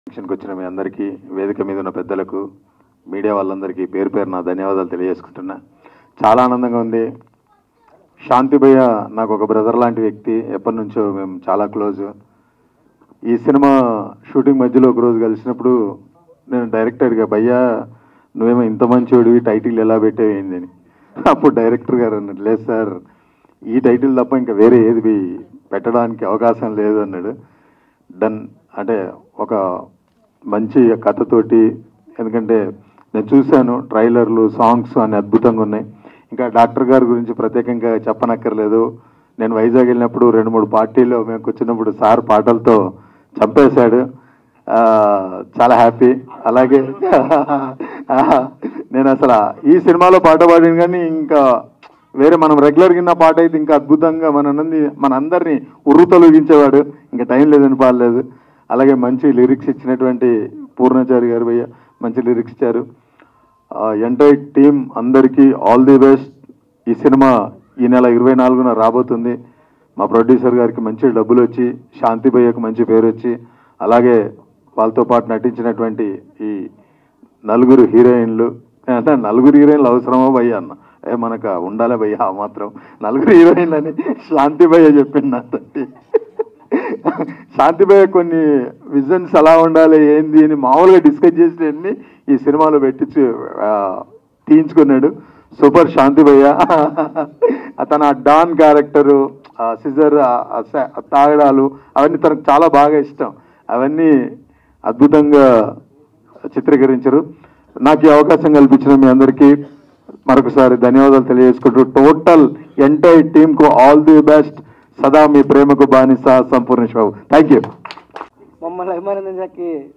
ఫంక్షన్కి వచ్చిన మీ అందరికీ వేదిక మీద ఉన్న పెద్దలకు మీడియా వాళ్ళందరికీ పేరు పేరు నా ధన్యవాదాలు తెలియజేసుకుంటున్నా చాలా ఆనందంగా ఉంది శాంతి భయ్య నాకు ఒక బ్రదర్ లాంటి వ్యక్తి ఎప్పటి నుంచో మేము చాలా క్లోజ్ ఈ సినిమా షూటింగ్ మధ్యలో ఒక రోజు కలిసినప్పుడు నేను డైరెక్టర్గా భయ్యా నువ్వేమో ఇంత మంచివాడివి టైటిల్ ఎలా పెట్టేవేంది అని అప్పుడు డైరెక్టర్ గారు అన్నాడు లేదు సార్ ఈ టైటిల్ తప్ప ఇంకా వేరే ఏది పెట్టడానికి అవకాశం లేదు అన్నాడు డన్ అంటే ఒక మంచి కథతోటి ఎందుకంటే నేను చూశాను ట్రైలర్లు సాంగ్స్ అన్ని అద్భుతంగా ఉన్నాయి ఇంకా డాక్టర్ గారి గురించి ప్రత్యేకంగా చెప్పనక్కర్లేదు నేను వైజాగ్ వెళ్ళినప్పుడు రెండు మూడు పార్టీలో మేము కూర్చున్నప్పుడు సార్ పాటలతో చంపేశాడు ఆ, చాలా హ్యాపీ అలాగే నేను అసలు ఈ సినిమాలో పాట పాడిన కానీ ఇంకా వేరే మనం రెగ్యులర్ కింద పాట అయితే ఇంకా అద్భుతంగా మన మన అందరినీ ఉర్రు తొలగించేవాడు ఇంకా టైం లేదని పాడలేదు అలాగే మంచి లిరిక్స్ ఇచ్చినటువంటి పూర్ణచారి గారు భయ్య మంచి లిరిక్స్ ఇచ్చారు ఎంటైర్ టీం అందరికీ ఆల్ ది బెస్ట్ ఈ సినిమా ఈ నెల ఇరవై నాలుగున రాబోతుంది మా ప్రొడ్యూసర్ గారికి మంచి డబ్బులు వచ్చి శాంతి భయ్యకు మంచి పేరు వచ్చి అలాగే వాళ్ళతో పాటు నటించినటువంటి ఈ నలుగురు హీరోయిన్లు అంటే నలుగురు హీరోయిన్లు అవసరమా భయ్య అన్న ఏ మనకు ఉండాలి భయ్య ఆ మాత్రం నలుగురు హీరోయిన్లు అని శాంతి భయ్య చెప్పింది నాతోటి శాంతి భయ్య కొన్ని విజన్స్ ఎలా ఉండాలి ఏంది అని మామూలుగా డిస్కస్ చేసినవన్నీ ఈ సినిమాలో పెట్టి తీయించుకున్నాడు సూపర్ శాంతి భయ్య అతను ఆ డాన్ క్యారెక్టరు సిజర్ తాగడాలు అవన్నీ తనకు చాలా బాగా ఇష్టం అవన్నీ అద్భుతంగా చిత్రీకరించారు నాకు ఈ అవకాశం కల్పించిన మీ అందరికీ మరొకసారి ధన్యవాదాలు తెలియజేసుకుంటూ టోటల్ ఎంటైర్ టీమ్ కు ఆల్ ది బెస్ట్ సదా మీ ప్రేమకు బానిస సంపూర్ణ బాబు థ్యాంక్ యూ మమ్మల్ని అభిమానించడానికి